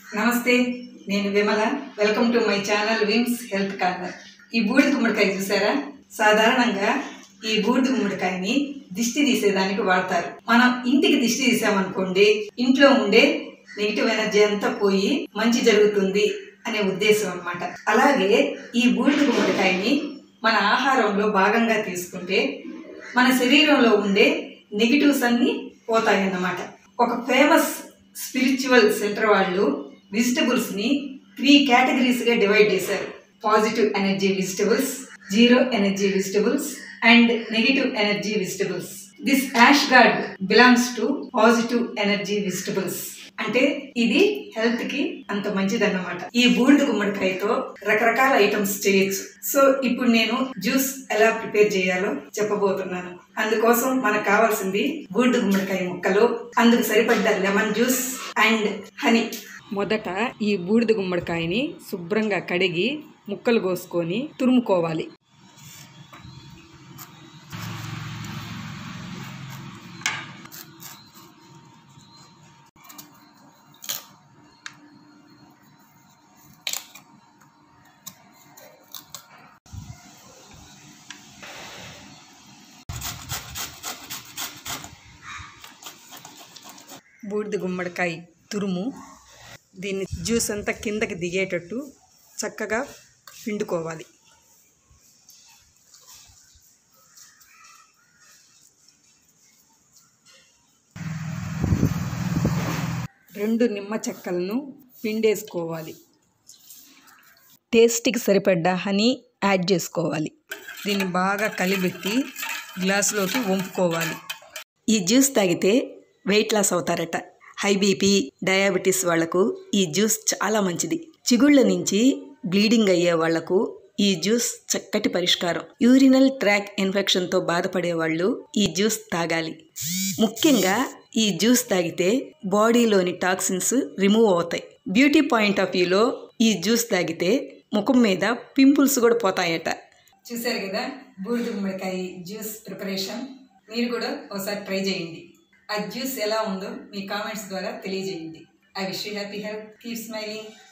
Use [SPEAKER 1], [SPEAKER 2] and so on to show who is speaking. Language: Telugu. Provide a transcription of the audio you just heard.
[SPEAKER 1] నమస్తే నేను Vimala welcome to my channel Vims health corner ఈ బూడిద గుమ్మడికాయ చూసారా సాధారణంగా ఈ బూడిద గుమ్మడికాయని దిష్టి తీసేదానికి వాడతారు మనం ఇంటికి దిష్టి తీసామనుకోండి ఇంట్లో ఉండే నెగిటివ్ ఎనర్జీ అంతా పోయి మంచి జరుగుతుంది అనే ఉద్దేశం అన్నమాట అలాగే ఈ బూడిద గుమ్మడికాయని మన ఆహారంలో భాగంగా తీసుకుంటే మన శరీరంలో ఉండే నెగిటివ్స్ అన్నీ పోతాయన్నమాట ఒక ఫేమస్ స్పిరిచువల్ సెంటర్ వాళ్ళు వెజిటబుల్స్ ని త్రీ కేటగిరీస్ గా డివైడ్ చేశారు positive energy vegetables zero energy vegetables and negative energy vegetables this ash gourd belongs to positive energy vegetables అంటే ఇది హెల్త్ కి అంత మంచిదన్నమాట ఈ బూడిద గుమ్మడికాయతో రకరకాల ఐటమ్స్ చేయొచ్చు సో ఇప్పుడు నేను జ్యూస్ ఎలా ప్రిపేర్ చేయాలో చెప్పబోతున్నాను అందుకోసం మనకు కావాల్సింది బూడిద గుమ్మడికాయ ముక్కలు అందుకు సరిపడ్డ లెమన్ జ్యూస్ అండ్ హనీ మొదట ఈ బూడిద గుమ్మడికాయని శుభ్రంగా కడిగి ముక్కలు కోసుకొని తురుముకోవాలి బూడిద గుమ్మడికాయ తురుము దీన్ని జ్యూస్ అంతా కిందకి దిగేటట్టు చక్కగా పిండుకోవాలి రెండు నిమ్మ చెక్కలను పిండేసుకోవాలి టేస్ట్కి సరిపడ్డ హనీ యాడ్ చేసుకోవాలి దీన్ని బాగా కలిపెట్టి గ్లాసులోకి వంపుకోవాలి ఈ జ్యూస్ తాగితే వెయిట్ లాస్ అవుతారట హై బీపీ డయాబెటీస్ వాళ్లకు ఈ జ్యూస్ చాలా మంచిది చిగుళ్ళ నుంచి బ్లీడింగ్ అయ్యే వాళ్లకు ఈ జ్యూస్ చక్కటి పరిష్కారం యూరినల్ ట్రాక్ ఇన్ఫెక్షన్తో బాధపడే వాళ్ళు ఈ జ్యూస్ తాగాలి ముఖ్యంగా ఈ జ్యూస్ తాగితే బాడీలోని టాక్సిన్స్ రిమూవ్ అవుతాయి బ్యూటీ పాయింట్ ఆఫ్ వ్యూలో ఈ జ్యూస్ తాగితే ముఖం మీద పింపుల్స్ కూడా పోతాయట చూసారు కదా బూడిద గుమ్మడికాయ జ్యూస్ ప్రిపరేషన్ మీరు కూడా ఒకసారి ట్రై చేయండి ఆ జ్యూస్ ఎలా ఉందో మీ కామెంట్స్ ద్వారా తెలియజేయండి I wish you happy health keep smiling